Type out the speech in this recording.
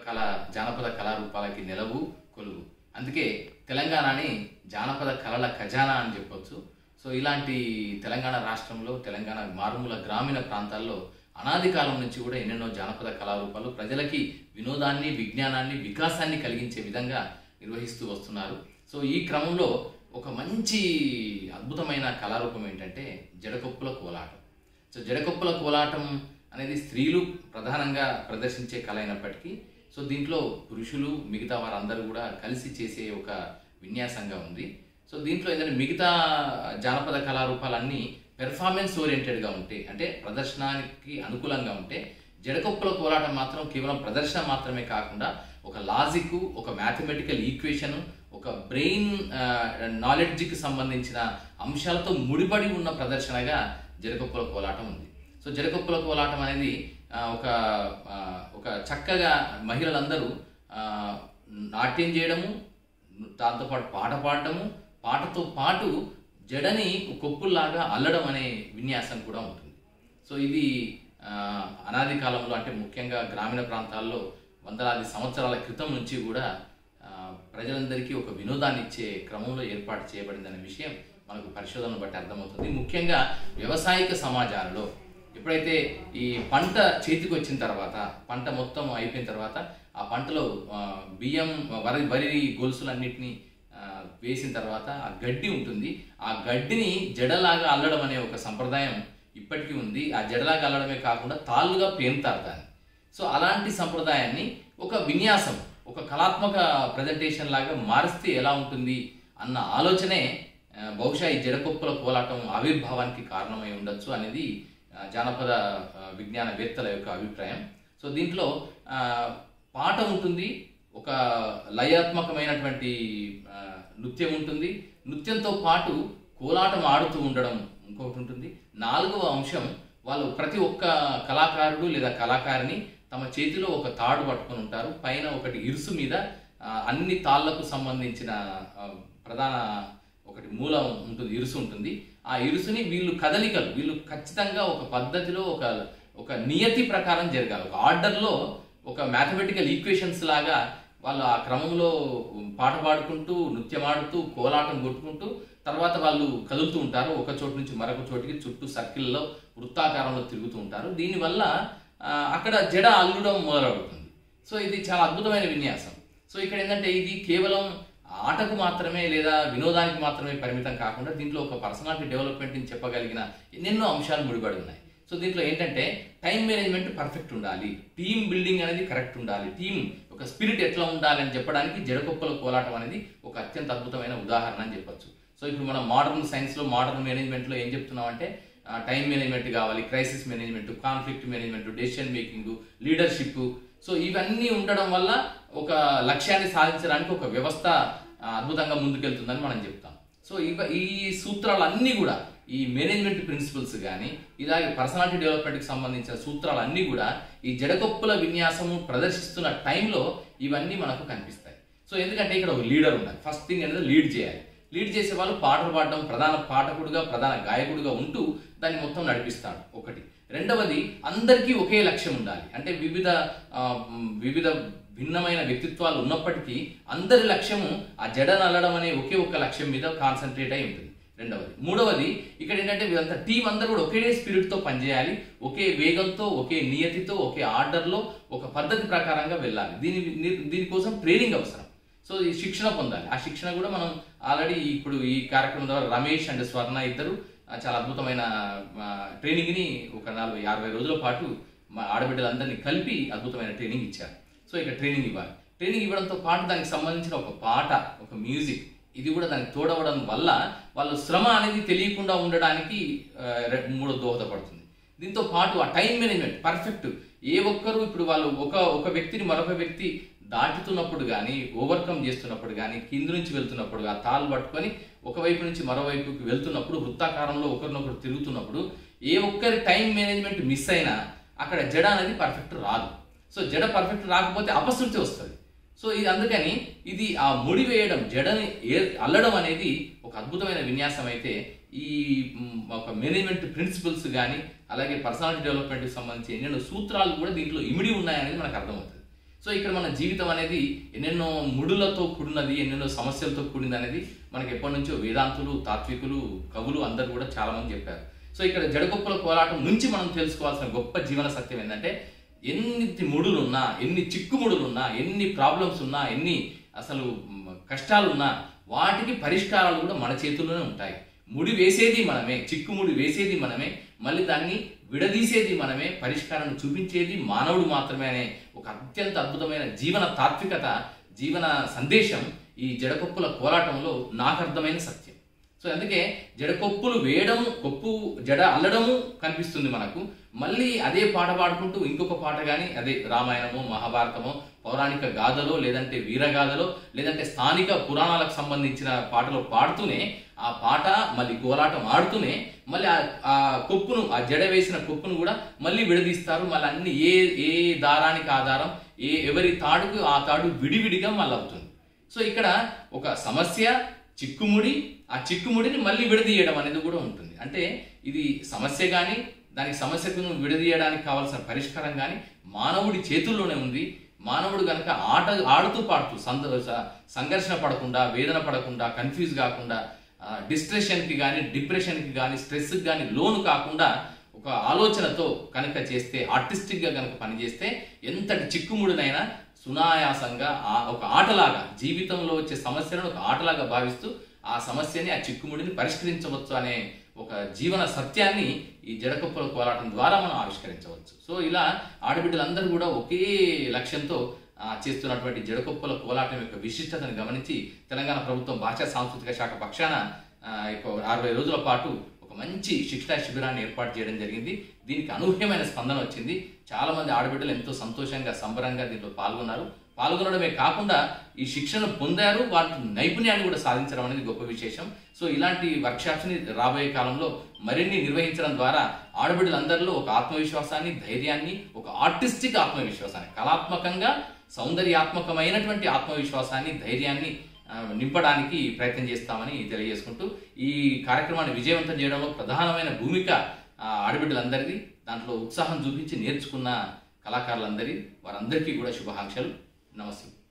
కళ జానపద కళారూపాలకి నెలవు కొలువు అందుకే తెలంగాణని జానపద కళల ఖజానా అని చెప్పొచ్చు సో ఇలాంటి తెలంగాణ రాష్ట్రంలో తెలంగాణ మారుమూల గ్రామీణ ప్రాంతాల్లో అనాది కాలం నుంచి కూడా ఎన్నెన్నో జానపద కళారూపాలు ప్రజలకి వినోదాన్ని విజ్ఞానాన్ని వికాసాన్ని కలిగించే విధంగా నిర్వహిస్తూ వస్తున్నారు సో ఈ క్రమంలో ఒక మంచి అద్భుతమైన కళారూపం ఏంటంటే జడకొప్పుల కోలాటం సో జడకొప్పుల కోలాటం అనేది స్త్రీలు ప్రధానంగా ప్రదర్శించే కళ అయినప్పటికీ సో దీంట్లో పురుషులు మిగతా వారందరూ కూడా కలిసి చేసే ఒక విన్యాసంగా ఉంది సో దీంట్లో ఏంటంటే మిగతా జానపద కళారూపాలన్నీ పెర్ఫార్మెన్స్ ఓరియంటెడ్గా ఉంటే అంటే ప్రదర్శనానికి అనుకూలంగా ఉంటే జడకొప్పుల కోలాటం మాత్రం కేవలం ప్రదర్శన మాత్రమే కాకుండా ఒక లాజిక్ ఒక మ్యాథమెటికల్ ఈక్వేషన్ ఒక బ్రెయిన్ నాలెడ్జ్కి సంబంధించిన అంశాలతో ముడిపడి ఉన్న ప్రదర్శనగా జడకొప్పుల కోలాటం ఉంది సో జడకొప్పుల కోలాటం అనేది ఆ, ఒక ఆ, ఒక చక్కగా మహిళలందరూ ఆ, నాట్యం చేయడము దాంతోపాటు పాట పాడడము పాటతో పాటు జడని కొప్పుల్లాగా అల్లడం అనే విన్యాసం కూడా ఉంటుంది సో ఇది ఆ, అనాది కాలంలో అంటే ముఖ్యంగా గ్రామీణ ప్రాంతాల్లో వందలాది సంవత్సరాల క్రితం నుంచి కూడా ఆ, ప్రజలందరికీ ఒక వినోదాన్ని ఇచ్చే క్రమంలో ఏర్పాటు చేయబడిందనే విషయం మనకు పరిశోధనను బట్టి అర్థమవుతుంది ముఖ్యంగా వ్యవసాయిక సమాజాలలో ఎప్పుడైతే ఈ పంట చేతికి వచ్చిన తర్వాత పంట మొత్తం అయిపోయిన తర్వాత ఆ పంటలో ఆ, బియ్యం వరి వరి గొలుసులన్నిటినీ ఆ, వేసిన తర్వాత ఆ గడ్డి ఉంటుంది ఆ గడ్డిని జడలాగా అల్లడం అనే ఒక సంప్రదాయం ఇప్పటికీ ఉంది ఆ జడలాగా అల్లడమే కాకుండా తాళ్ళుగా పేరుతారు దాన్ని సో అలాంటి సంప్రదాయాన్ని ఒక విన్యాసం ఒక కళాత్మక ప్రజెంటేషన్ లాగా మారిస్తే ఎలా ఉంటుంది అన్న ఆలోచనే ఆ, బహుశా ఈ జడకొప్పుల కోలాటం ఆవిర్భావానికి కారణమై ఉండొచ్చు అనేది ఆ, జానపద ఆ, విజ్ఞానవేత్తల యొక్క అభిప్రాయం సో దీంట్లో ఆ, పాట ఉంటుంది ఒక లయాత్మకమైనటువంటి ఆ, నృత్యం ఉంటుంది నృత్యంతో పాటు కోలాటం ఆడుతూ ఉండడం ఇంకొకటి ఉంటుంది నాలుగవ అంశం వాళ్ళు ప్రతి ఒక్క కళాకారుడు లేదా కళాకారిని తమ చేతిలో ఒక తాడు పట్టుకొని ఉంటారు పైన ఒకటి ఇరుసు మీద ఆ, అన్ని తాళ్లకు సంబంధించిన ఆ, ప్రధాన ఒకటి మూలం ఉంటుంది ఇరుసు ఉంటుంది ఆ ఇరుసుని వీళ్ళు కదలికలు వీళ్ళు ఖచ్చితంగా ఒక పద్ధతిలో ఒక ఒక నియతి ప్రకారం జరగాలి ఒక ఆర్డర్లో ఒక మ్యాథమెటికల్ ఈక్వేషన్స్ లాగా వాళ్ళు ఆ క్రమంలో పాట పాడుకుంటూ నృత్యం ఆడుతూ కోలాటం కొట్టుకుంటూ తర్వాత వాళ్ళు కదులుతూ ఉంటారు ఒక చోటు నుంచి మరొక చోటికి చుట్టూ సర్కిల్లో వృత్తాకారంలో తిరుగుతూ ఉంటారు దీనివల్ల ఆ, అక్కడ జడ అల్లుడం మొదలవుతుంది సో ఇది చాలా అద్భుతమైన విన్యాసం సో ఇక్కడ ఏంటంటే ఇది కేవలం ఆటకు మాత్రమే లేదా వినోదానికి మాత్రమే పరిమితం కాకుండా దీంట్లో ఒక పర్సనాలిటీ డెవలప్మెంట్ని చెప్పగలిగిన ఎన్నెన్నో అంశాలు ముడిపడి ఉన్నాయి సో దీంట్లో ఏంటంటే టైం మేనేజ్మెంట్ పర్ఫెక్ట్ ఉండాలి టీమ్ బిల్డింగ్ అనేది కరెక్ట్ ఉండాలి టీం ఒక స్పిరిట్ ఎట్లా ఉండాలి అని చెప్పడానికి జడకొప్పల కోలాటం అనేది ఒక అత్యంత అద్భుతమైన ఉదాహరణ అని చెప్పొచ్చు సో ఇప్పుడు మనం మోడర్న్ సైన్స్లో మోడర్న్ మేనేజ్మెంట్లో ఏం చెప్తున్నాం అంటే టైం మేనేజ్మెంట్ కావాలి crisis management conflict management decision making leadership so ఇవన్నీ ఉండడం వల్ల ఒక లక్ష్యాన్ని సాధించడానికి ఒక వ్యవస్థ ఆ, అద్భుతంగా ముందుకెళ్తుందని మనం చెప్తాం సో ఇవ ఈ సూత్రాలన్నీ కూడా ఈ మేనేజ్మెంట్ ప్రిన్సిపల్స్ కానీ ఇలాగే పర్సనాలిటీ డెవలప్మెంట్కి సంబంధించిన సూత్రాలన్నీ కూడా ఈ జడకొప్పుల విన్యాసము ప్రదర్శిస్తున్న టైంలో ఇవన్నీ మనకు కనిపిస్తాయి సో ఎందుకంటే ఇక్కడ ఒక లీడర్ ఉండాలి ఫస్ట్ థింగ్ అనేది లీడ్ చేయాలి లీడ్ చేసే వాళ్ళు పాటలు పాడడం ప్రధాన పాఠకుడుగా ప్రధాన గాయకుడుగా ఉంటూ దాన్ని మొత్తం నడిపిస్తాడు ఒకటి రెండవది అందరికీ ఒకే లక్ష్యం ఉండాలి అంటే వివిధ ఆ, మ్, వివిధ భిన్నమైన వ్యక్తిత్వాలు ఉన్నప్పటికీ అందరి లక్ష్యము ఆ జడ నల్లడం అనే ఒకే ఒక్క లక్ష్యం మీద కాన్సన్ట్రేట్ అయి ఉంటుంది రెండవది మూడవది ఇక్కడ ఏంటంటే వీళ్ళంతా టీం అందరూ కూడా ఒకే స్పిరిట్ తో పనిచేయాలి ఒకే వేగంతో ఒకే నియతితో ఒకే ఆర్డర్లో ఒక పద్ధతి ప్రకారంగా వెళ్ళాలి దీని దీనికోసం ట్రైనింగ్ అవసరం సో ఈ శిక్షణ పొందాలి ఆ శిక్షణ కూడా మనం ఆల్రెడీ ఇప్పుడు ఈ కార్యక్రమం ద్వారా రమేష్ అండ్ స్వర్ణ ఇద్దరు ఆ, చాలా అద్భుతమైన ఆ, ట్రైనింగ్ని ఒక నలభై యాభై రోజుల పాటు మా ఆడబిడ్డలందరినీ కలిపి అద్భుతమైన ట్రైనింగ్ ఇచ్చారు సో ఇక ట్రైనింగ్ ఇవ్వాలి ట్రైనింగ్ ఇవ్వడంతో పాటు దానికి సంబంధించిన ఒక పాట ఒక మ్యూజిక్ ఇది కూడా దానికి తోడవడం వల్ల వాళ్ళు శ్రమ అనేది తెలియకుండా ఉండడానికి ఆ, రె- మూడో దోహదపడుతుంది దీంతో పాటు ఆ టైం మేనేజ్మెంట్ పర్ఫెక్ట్ ఏ ఒక్కరు ఇప్పుడు వాళ్ళు ఒక ఒక వ్యక్తిని మరొక వ్యక్తి దాటుతున్నప్పుడు కానీ ఓవర్కమ్ చేస్తున్నప్పుడు కానీ కింద నుంచి వెళ్తున్నప్పుడు ఆ తాళ్ళు పట్టుకొని ఒకవైపు నుంచి మరోవైపుకి వెళ్తున్నప్పుడు వృత్తాకారంలో ఒకరినొకరు తిరుగుతున్నప్పుడు ఏ ఒక్కరి టైం మేనేజ్మెంట్ మిస్ అయినా అక్కడ జడ అనేది పర్ఫెక్ట్ రాదు సో జడ పర్ఫెక్ట్ రాకపోతే అపశృతి వస్తుంది సో ఇది అందుకని ఇది ఆ ముడి వేయడం జడని ఏ అల్లడం అనేది ఒక అద్భుతమైన విన్యాసం అయితే ఈ మ్, ఒక మేనేజ్మెంట్ ప్రిన్సిపల్స్ కానీ అలాగే పర్సనాలిటీ డెవలప్మెంట్కి సంబంధించి ఎన్నెన్నో సూత్రాలు కూడా దీంట్లో ఇమిడి ఉన్నాయనేది మనకు అర్థమవుతుంది సో ఇక్కడ మన జీవితం అనేది ఎన్నెన్నో ముడులతో కూడినది ఎన్నెన్నో సమస్యలతో కూడింది అనేది మనకి ఎప్పటి నుంచో వేదాంతులు తాత్వికులు కవులు అందరూ కూడా చాలా మంది చెప్పారు సో ఇక్కడ జడగొప్పల కోలాటం నుంచి మనం తెలుసుకోవాల్సిన గొప్ప జీవన సత్యం ఏంటంటే ఎన్ని ముడులున్నా ఎన్ని చిక్కుముడులున్నా ఎన్ని ప్రాబ్లమ్స్ ఉన్నా ఎన్ని అసలు మ్, కష్టాలున్నా వాటికి పరిష్కారాలు కూడా మన చేతుల్లోనే ఉంటాయి ముడి వేసేది మనమే చిక్కుముడి వేసేది మనమే మళ్ళీ దాన్ని విడదీసేది మనమే పరిష్కారం చూపించేది మానవుడు మాత్రమే అనే ఒక అత్యంత అద్భుతమైన జీవన తాత్వికత జీవన సందేశం ఈ జడకొప్పుల కోలాటంలో నాకు అర్థమైన సత్యం సో అందుకే జడకొప్పులు వేయడం కొప్పు జడ అల్లడము కనిపిస్తుంది మనకు మళ్ళీ అదే పాట పాడుకుంటూ ఇంకొక పాట కానీ అదే రామాయణమో మహాభారతమో పౌరాణిక గాథలో లేదంటే వీరగాథలో లేదంటే స్థానిక పురాణాలకు సంబంధించిన పాటలు పాడుతూనే ఆ పాట మళ్ళీ కోలాటం ఆడుతూనే మళ్ళీ ఆ- ఆ కొప్పును ఆ జడ వేసిన కొప్పును కూడా మళ్ళీ విడదీస్తారు మళ్ళీ అన్ని ఏ ఏ దారానికి ఆధారం ఏ ఎవరి తాడుకు ఆ తాడు విడివిడిగా మళ్ళీ అవుతుంది సో ఇక్కడ ఒక సమస్య చిక్కుముడి ఆ చిక్కుముడిని మళ్ళీ విడదీయడం అనేది కూడా ఉంటుంది అంటే ఇది సమస్య కానీ దానికి సమస్యకు విడదీయడానికి కావాల్సిన పరిష్కారం కానీ మానవుడి చేతుల్లోనే ఉంది మానవుడు గనక ఆట ఆడుతూ పాడుతూ సంద స- సంఘర్షణ పడకుండా వేదన పడకుండా కన్ఫ్యూజ్ కాకుండా డిస్ట్రెషన్కి కానీ డిప్రెషన్కి కానీ స్ట్రెస్కి కానీ లోను కాకుండా ఒక ఆలోచనతో కనుక చేస్తే ఆర్టిస్టిక్గా కనుక పనిచేస్తే ఎంతటి చిక్కుముడినైనా సునాయాసంగా ఆ ఒక ఆటలాగా జీవితంలో వచ్చే సమస్యలను ఒక ఆటలాగా భావిస్తూ ఆ సమస్యని ఆ చిక్కుముడిని పరిష్కరించవచ్చు అనే ఒక జీవన సత్యాన్ని ఈ జడకొప్పల కోలాటం ద్వారా మనం ఆవిష్కరించవచ్చు సో ఇలా ఆడబిడ్డలందరూ కూడా ఒకే లక్ష్యంతో ఆ, చేస్తున్నటువంటి జడకొప్పల కోలాటం యొక్క విశిష్టతను గమనించి తెలంగాణ ప్రభుత్వం భాషా సాంస్కృతిక శాఖ పక్షాన ఆ, ఒక అరవై రోజుల పాటు ఒక మంచి శిక్షణ శిబిరాన్ని ఏర్పాటు చేయడం జరిగింది దీనికి అనూహ్యమైన స్పందన వచ్చింది చాలా మంది ఆడబిడ్డలు ఎంతో సంతోషంగా సంబరంగా దీంట్లో పాల్గొన్నారు పాల్గొనడమే కాకుండా ఈ శిక్షణ పొందారు వాటి నైపుణ్యాన్ని కూడా సాధించడం అనేది గొప్ప విశేషం సో ఇలాంటి వర్క్షాప్స్ ని రాబోయే కాలంలో మరిన్ని నిర్వహించడం ద్వారా ఆడబిడ్డలందరిలో ఒక ఆత్మవిశ్వాసాన్ని ధైర్యాన్ని ఒక ఆర్టిస్టిక్ ఆత్మవిశ్వాసాన్ని కళాత్మకంగా సౌందర్యాత్మకమైనటువంటి ఆత్మవిశ్వాసాన్ని ధైర్యాన్ని ఆ, నింపడానికి ప్రయత్నం చేస్తామని తెలియజేసుకుంటూ ఈ కార్యక్రమాన్ని విజయవంతం చేయడంలో ప్రధానమైన భూమిక ఆ, ఆడబిడ్డలందరిది దాంట్లో ఉత్సాహం చూపించి నేర్చుకున్న కళాకారులందరి వారందరికీ కూడా శుభాకాంక్షలు నమస్తే